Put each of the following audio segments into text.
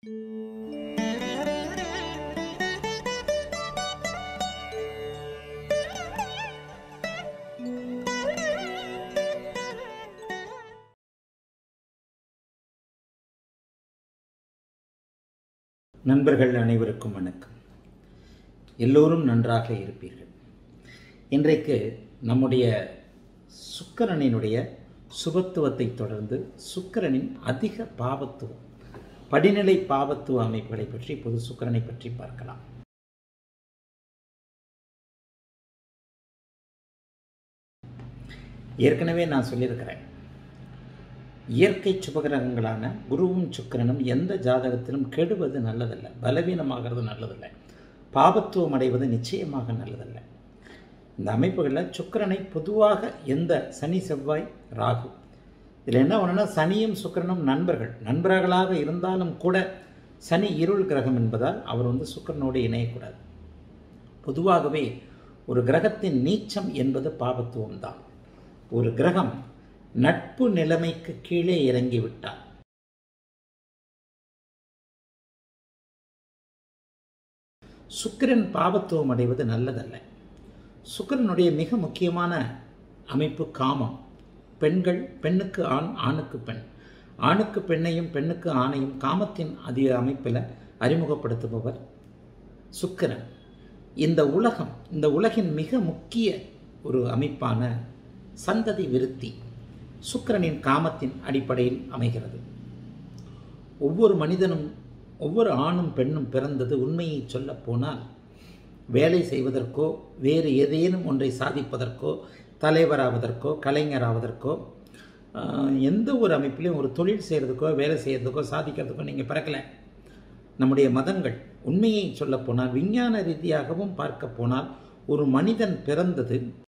நண்பர்கள் அனைவருக்கும் வணக்கம் எல்லோரும் நன்றாக இருப்பீர்கள் இன்றைக்கு நம்முடைய சுக்கிரனினுடைய சுபத்துவத்தை தொடர்ந்து சுக்கிரனின் அதிக பாவத்துவம் படிநிலை பாவத்துவ அமைப்புகளை பற்றி இப்போது சுக்கிரனை பற்றி பார்க்கலாம் ஏற்கனவே நான் சொல்லியிருக்கிறேன் இயற்கை சுபகிரகங்களான குருவும் சுக்கிரனும் எந்த ஜாதகத்திலும் கெடுவது நல்லதல்ல பலவீனமாகிறது நல்லதல்ல பாபத்துவம் அடைவது நிச்சயமாக நல்லதல்ல இந்த அமைப்புகளில் சுக்கிரனை பொதுவாக எந்த சனி செவ்வாய் ராகு இதில் என்ன ஒன்றுனா சனியும் சுக்கிரனும் நண்பர்கள் நண்பர்களாக இருந்தாலும் கூட சனி இருள் கிரகம் என்பதால் அவர் வந்து சுக்கிரனோடு இணையக்கூடாது பொதுவாகவே ஒரு கிரகத்தின் நீச்சம் என்பது பாபத்துவம் தான் ஒரு கிரகம் நட்பு நிலைமைக்கு கீழே இறங்கிவிட்டார் சுக்கிரன் பாவத்துவம் அடைவது நல்லதல்ல சுக்கிரனுடைய மிக முக்கியமான அமைப்பு காமம் பெண்கள் பெண்ணுக்கு ஆண் ஆணுக்கு பெண் ஆணுக்கு பெண்ணையும் பெண்ணுக்கு ஆணையும் காமத்தின் அதிக அமைப்பில் அறிமுகப்படுத்துபவர் சுக்கிரன் இந்த உலகம் இந்த உலகின் மிக முக்கிய ஒரு அமைப்பான சந்ததி விருத்தி சுக்கிரனின் காமத்தின் அடிப்படையில் அமைகிறது ஒவ்வொரு மனிதனும் ஒவ்வொரு ஆணும் பெண்ணும் பிறந்தது உண்மையை சொல்ல போனால் வேலை செய்வதற்கோ வேறு ஏதேனும் ஒன்றை சாதிப்பதற்கோ தலைவராவதற்கோ கலைஞராவதற்கோ எந்த ஒரு அமைப்பிலையும் ஒரு தொழில் செய்கிறதுக்கோ வேலை செய்கிறதுக்கோ சாதிக்கிறதுக்கோ நீங்கள் பிறக்கலை நம்முடைய மதங்கள் உண்மையை சொல்ல போனால் விஞ்ஞான ரீதியாகவும் பார்க்க போனால் ஒரு மனிதன் பிறந்தது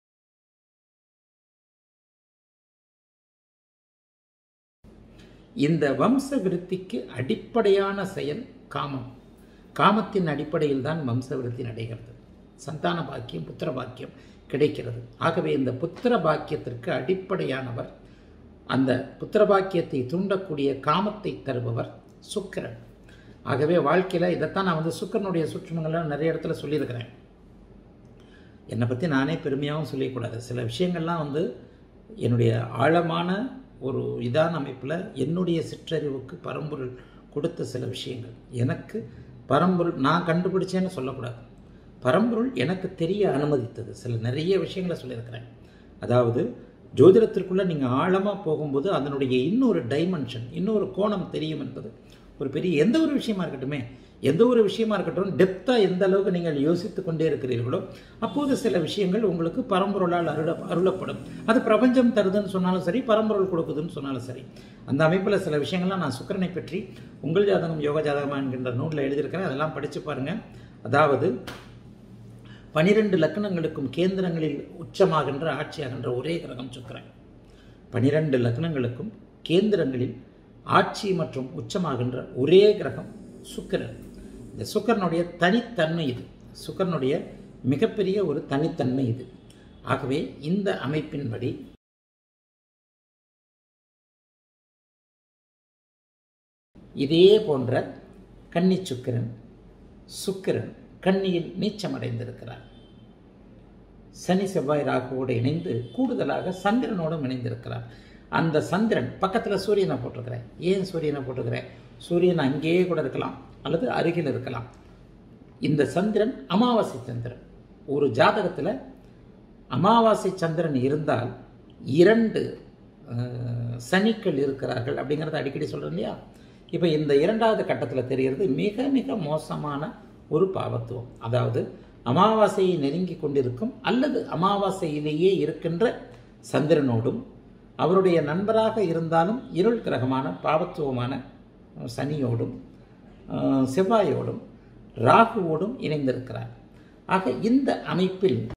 இந்த வம்ச விருத்திக்கு அடிப்படையான செயல் காமம் காமத்தின் அடிப்படையில் தான் வம்ச விருத்தி நடைகிறது சந்தான பாக்கியம் புத்திர பாக்கியம் கிடைக்கிறது ஆகவே இந்த புத்திர பாக்கியத்திற்கு அடிப்படையானவர் அந்த புத்திர பாக்கியத்தை தூண்டக்கூடிய காமத்தை தருபவர் சுக்கிரன் ஆகவே வாழ்க்கையில் இதைத்தான் நான் வந்து சுக்கரனுடைய சுற்றுமங்கள்லாம் நிறைய இடத்துல சொல்லியிருக்கிறேன் என்னை பற்றி நானே பெருமையாகவும் சொல்லிக்கூடாது சில விஷயங்கள்லாம் வந்து என்னுடைய ஆழமான ஒரு இதான அமைப்பில் என்னுடைய சிற்றறிவுக்கு பரம்பொருள் கொடுத்த சில விஷயங்கள் எனக்கு பரம்பொருள் நான் கண்டுபிடிச்சேன்னு சொல்லக்கூடாது பரம்பொருள் எனக்கு தெரிய அனுமதித்தது சில நிறைய விஷயங்களை சொல்லியிருக்கிறேன் அதாவது ஜோதிடத்திற்குள்ளே நீங்கள் ஆழமாக போகும்போது அதனுடைய இன்னொரு டைமென்ஷன் இன்னொரு கோணம் தெரியும் என்பது ஒரு பெரிய எந்த ஒரு விஷயமா இருக்கட்டுமே எந்த ஒரு விஷயமா இருக்கட்டும் டெப்த்தாக எந்த அளவுக்கு நீங்கள் யோசித்து கொண்டே இருக்கிறீர்களோ அப்போது சில விஷயங்கள் உங்களுக்கு பரம்பொருளால் அருள அருளப்படும் அது பிரபஞ்சம் தருதுன்னு சொன்னாலும் சரி பரம்பொருள் கொடுக்குதுன்னு சொன்னாலும் சரி அந்த அமைப்பில் சில விஷயங்கள்லாம் நான் சுக்கரனை பற்றி உங்கள் ஜாதகம் யோக ஜாதகமா என்கின்ற நூலில் எழுதியிருக்கிறேன் அதெல்லாம் படித்து பாருங்கள் அதாவது பனிரெண்டு லக்னங்களுக்கும் கேந்திரங்களில் உச்சமாகின்ற ஆட்சியாகின்ற ஒரே கிரகம் சுக்கரன் பனிரெண்டு லக்னங்களுக்கும் கேந்திரங்களில் ஆட்சி மற்றும் உச்சமாகின்ற ஒரே கிரகம் சுக்கிரன் இந்த சுக்கரனுடைய தனித்தன்மை இது சுக்கரனுடைய மிகப்பெரிய ஒரு தனித்தன்மை இது ஆகவே இந்த அமைப்பின்படி இதே போன்ற கன்னி சுக்கிரன் சுக்கிரன் கன்னியில் நீச்சமடைந்திருக்கிறார் சனி செவ்வாய் ராகுவோடு இணைந்து கூடுதலாக சந்திரனோடும் இணைந்திருக்கிறார் அந்த சந்திரன் பக்கத்தில் சூரியனை போட்டிருக்கிறேன் ஏன் சூரியனை போட்டிருக்கிறேன் சூரியன் அங்கேயே கூட இருக்கலாம் அல்லது அருகில் இருக்கலாம் இந்த சந்திரன் அமாவாசை சந்திரன் ஒரு ஜாதகத்தில் அமாவாசை சந்திரன் இருந்தால் இரண்டு சனிக்கள் இருக்கிறார்கள் அப்படிங்கிறத அடிக்கடி சொல்கிறேன் இல்லையா இப்போ இந்த இரண்டாவது கட்டத்தில் தெரிகிறது மிக மிக மோசமான ஒரு பாவத்துவம் அதாவது அமாவாசையை நெருங்கி கொண்டிருக்கும் அல்லது அமாவாசையிலேயே இருக்கின்ற சந்திரனோடும் அவருடைய நண்பராக இருந்தாலும் இருள் கிரகமான பாவத்துவமான சனியோடும் செவ்வாயோடும் ராகுவோடும் இணைந்திருக்கிறார் ஆக இந்த அமைப்பில்